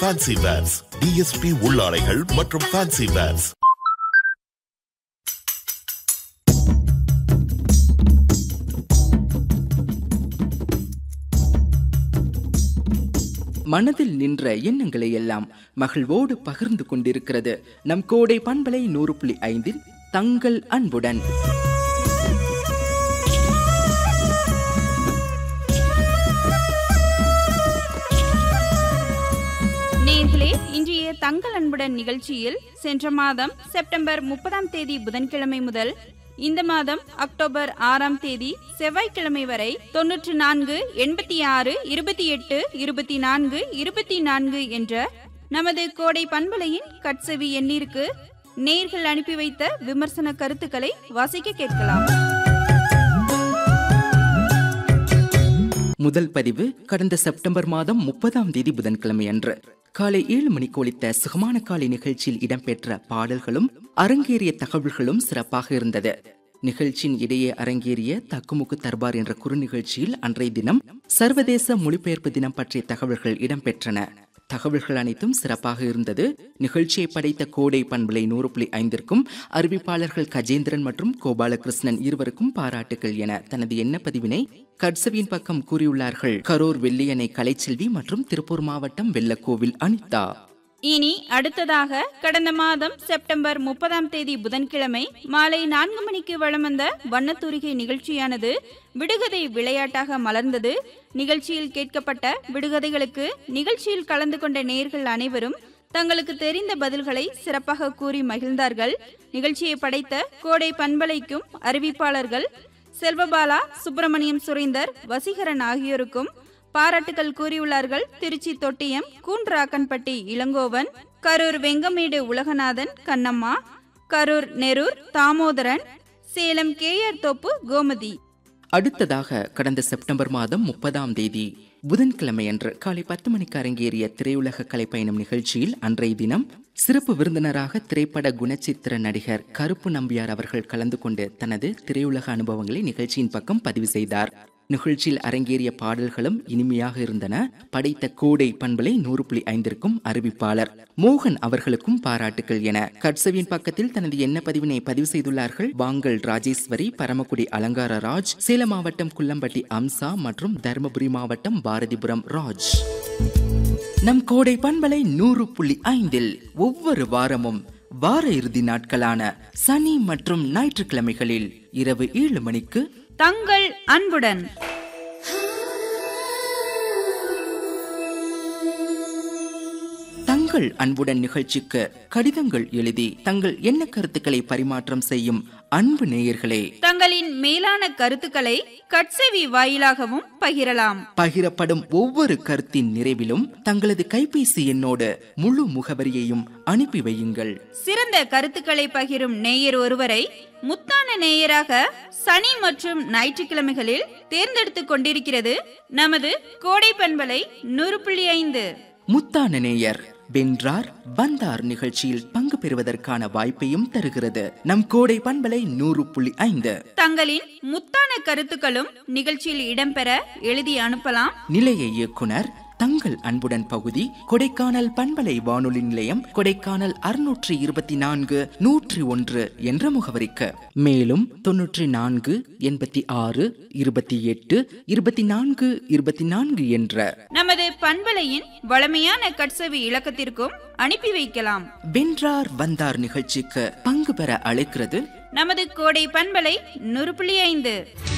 fancy verse DSP உள்ளாடைகள் மற்றும் fancy verse மனதில் நின்ற எண்ணங்களை எல்லாம் மகிழ்வோடு பகிர்ந்து கொண்டிருக்கிறது நம் கோடை பண்பலை நூறு புள்ளி ஐந்தில் தங்கள் அன்புடன் நேர்களே இன்றைய தங்கள் அன்புடன் நிகழ்ச்சியில் சென்ற மாதம் செப்டம்பர் முப்பதாம் தேதி புதன்கிழமை முதல் இந்த மாதம் அக்டோபர் ஆறாம் தேதி செவ்வாய்க்கிழமை வரை தொன்னூற்று நான்கு எண்பத்தி ஆறு இருபத்தி எட்டு இருபத்தி நான்கு இருபத்தி நான்கு என்ற நமது கோடை பண்பலையின் கட்செவி எண்ணிற்கு நேர்கள் அனுப்பி வைத்த விமர்சன கருத்துக்களை வாசிக்க கேட்கலாம் முதல் பதிவு கடந்த செப்டம்பர் மாதம் முப்பதாம் தேதி புதன்கிழமை அன்று காலை ஏழு மணிக்கு ஒலித்த சுகமான காலை நிகழ்ச்சியில் இடம்பெற்ற பாடல்களும் அரங்கேறிய தகவல்களும் சிறப்பாக இருந்தது நிகழ்ச்சியின் இடையே அரங்கேறிய தக்குமுக்கு தர்பார் என்ற குறு நிகழ்ச்சியில் அன்றைய தினம் சர்வதேச மொழிபெயர்ப்பு தினம் பற்றிய தகவல்கள் இடம்பெற்றன தகவல்கள் அனைத்தும் சிறப்பாக இருந்தது நிகழ்ச்சியை படைத்த கோடை பண்பலை நூறு புள்ளி ஐந்திற்கும் அறிவிப்பாளர்கள் கஜேந்திரன் மற்றும் கோபாலகிருஷ்ணன் இருவருக்கும் பாராட்டுகள் என தனது எண்ண பதிவினை கட்சவியின் பக்கம் கூறியுள்ளார்கள் கரூர் வெள்ளியணை கலைச்செல்வி மற்றும் திருப்பூர் மாவட்டம் வெள்ளக்கோவில் அனிதா இனி அடுத்ததாக கடந்த மாதம் செப்டம்பர் முப்பதாம் தேதி புதன்கிழமை மாலை நான்கு மணிக்கு வலம் வந்த வண்ணத்தூரிகை நிகழ்ச்சியானது விடுகதை விளையாட்டாக மலர்ந்தது நிகழ்ச்சியில் கேட்கப்பட்ட விடுகதைகளுக்கு நிகழ்ச்சியில் கலந்து கொண்ட நேர்கள் அனைவரும் தங்களுக்கு தெரிந்த பதில்களை சிறப்பாக கூறி மகிழ்ந்தார்கள் நிகழ்ச்சியை படைத்த கோடை பண்பலைக்கும் அறிவிப்பாளர்கள் செல்வபாலா சுப்பிரமணியம் சுரேந்தர் வசீகரன் ஆகியோருக்கும் பாராட்டுகள் கூறியுள்ளார்கள் திருச்சி தொட்டியம் கூன்றாக்கன்பட்டி இளங்கோவன் கரூர் வெங்கமேடு உலகநாதன் கண்ணம்மா கரூர் நெரூர் தாமோதரன் சேலம் கேஆர் தோப்பு கோமதி அடுத்ததாக கடந்த செப்டம்பர் மாதம் முப்பதாம் தேதி புதன்கிழமை அன்று காலை பத்து மணிக்கு அரங்கேறிய திரையுலக கலைப்பயணம் நிகழ்ச்சியில் அன்றைய தினம் சிறப்பு விருந்தினராக திரைப்பட குணச்சித்திர நடிகர் கருப்பு நம்பியார் அவர்கள் கலந்து கொண்டு தனது திரையுலக அனுபவங்களை நிகழ்ச்சியின் பக்கம் பதிவு செய்தார் நிகழ்ச்சியில் அரங்கேறிய பாடல்களும் இனிமையாக இருந்தன படைத்த கோடை பண்பலை நூறு புள்ளி ஐந்திற்கும் அறிவிப்பாளர் மோகன் அவர்களுக்கும் பாராட்டுகள் என கட்சவியின் பக்கத்தில் தனது எண்ண பதிவினை பதிவு செய்துள்ளார்கள் வாங்கல் ராஜேஸ்வரி பரமக்குடி அலங்கார ராஜ் சேலம் மாவட்டம் குள்ளம்பட்டி அம்சா மற்றும் தருமபுரி மாவட்டம் பாரதிபுரம் ராஜ் நம் கோடை பண்பலை நூறு புள்ளி ஐந்தில் ஒவ்வொரு வாரமும் வார இறுதி நாட்களான சனி மற்றும் ஞாயிற்றுக்கிழமைகளில் இரவு ஏழு மணிக்கு தங்கள் அன்புடன் தங்கள் அன்புடன் நிகழ்ச்சிக்கு கடிதங்கள் எழுதி தங்கள் எண்ண கருத்துக்களை பரிமாற்றம் செய்யும் அன்பு நேயர்களே தங்களின் மேலான கருத்துக்களை கட்செவி வாயிலாகவும் பகிரலாம் பகிரப்படும் ஒவ்வொரு கருத்தின் நிறைவிலும் தங்களது கைபேசி எண்ணோடு முழு முகவரியையும் அனுப்பி வையுங்கள் சிறந்த கருத்துக்களை பகிரும் நேயர் ஒருவரை முத்தான நேயராக சனி மற்றும் ஞாயிற்றுக்கிழமைகளில் தேர்ந்தெடுத்துக் கொண்டிருக்கிறது நமது கோடை பண்பலை நூறு புள்ளி ஐந்து முத்தான நேயர் வென்றார் வந்தார் நிகழ்ச்சியில் பங்கு பெறுவதற்கான வாய்ப்பையும் தருகிறது நம் கோடை பண்பலை நூறு புள்ளி ஐந்து தங்களின் முத்தான கருத்துக்களும் நிகழ்ச்சியில் இடம்பெற எழுதி அனுப்பலாம் நிலைய இயக்குனர் தங்கள் அன்புடன் பகுதி கொடைக்கானல் பண்பலை வானொலி நிலையம் கொடைக்கானல் அறுநூற்றி இருபத்தி நான்கு நூற்றி ஒன்று என்ற முகவரிக்கு மேலும் தொன்னூற்றி நான்கு எண்பத்தி ஆறு இருபத்தி எட்டு இருபத்தி நான்கு இருபத்தி நான்கு என்ற நமது பண்பலையின் வளமையான கட்சவி இலக்கத்திற்கும் அனுப்பி வைக்கலாம் வென்றார் வந்தார் நிகழ்ச்சிக்கு பங்கு பெற அழைக்கிறது நமது கோடை பண்பலை நூறு புள்ளி ஐந்து